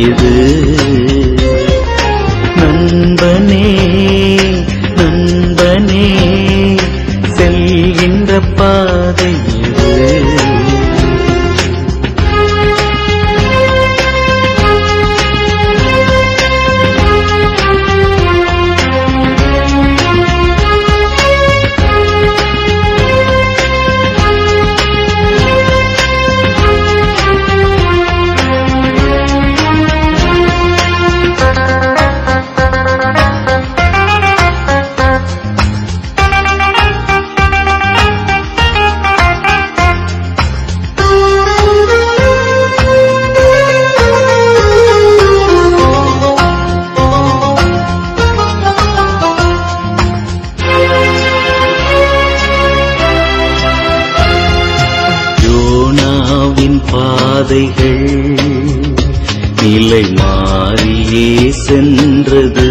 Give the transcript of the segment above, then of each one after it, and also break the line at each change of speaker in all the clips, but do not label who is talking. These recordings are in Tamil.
எது நண்பனே நண்பனே செல்கின்ற பாதை எது யோனாவின் பாதைகள் நிலை மாறியே சென்றது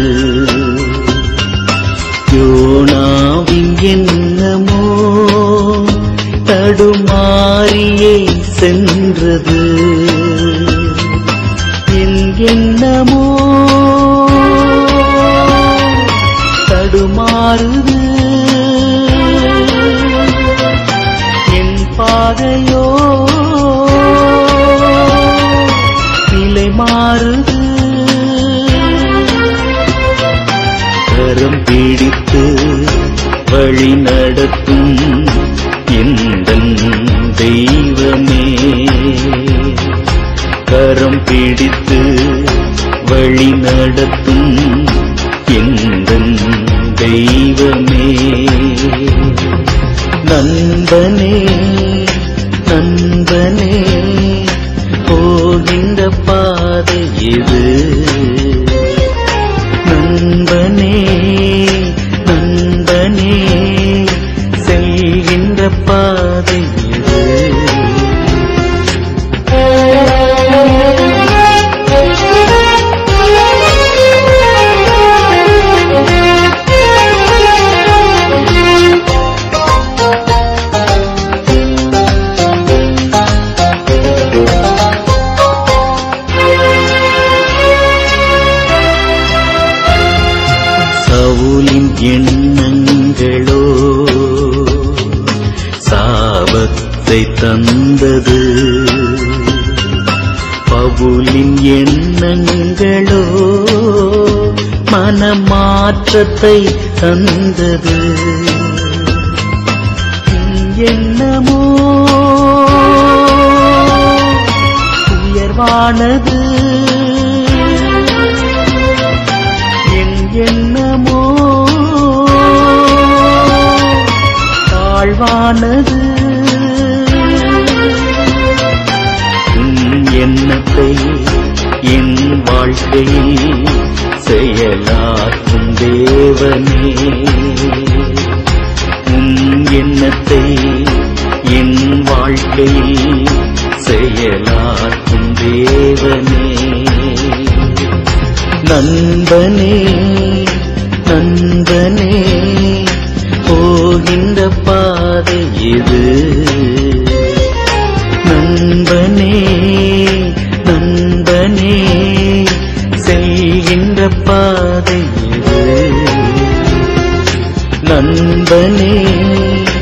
யோனாவின் எண்ணமோ தடுமாறியே சென்றது என் எண்ணமோ தடுமாறுது என் பாதையோ நிலை மாறுது கரம் பிடித்து வழி நடத்தும் எந்த தெய்வமே கரம் பிடித்து வழி நடத்தும் எந்த தெய்வமே நண்பனே நண்பனே போகின்ற பாதை எது நண்பனே நண்பனே செல்கின்ற பாதை எது சவுலின் எண்ணங்களோ சாபத்தை தந்தது பவுலின் எண்ணங்களோ மனமாற்றத்தை தந்தது என் எண்ணமோ உயர்வானது என் எண்ணமோ தாழ்வானது உன் எண்ணத்தை என் வாழ்க்கையில் செயலாற்றும் தேவனே உன் எண்ணத்தை என் வாழ்க்கையில் செயலாற்றும் தேவனே நண்பனே நண்பனே போகின்ற பாதை எது நண்பனே நண்பனே செல்கின்ற பாதை எது நண்பனே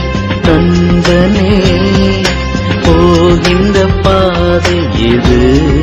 நண்பனே போகின்ற பாதை எது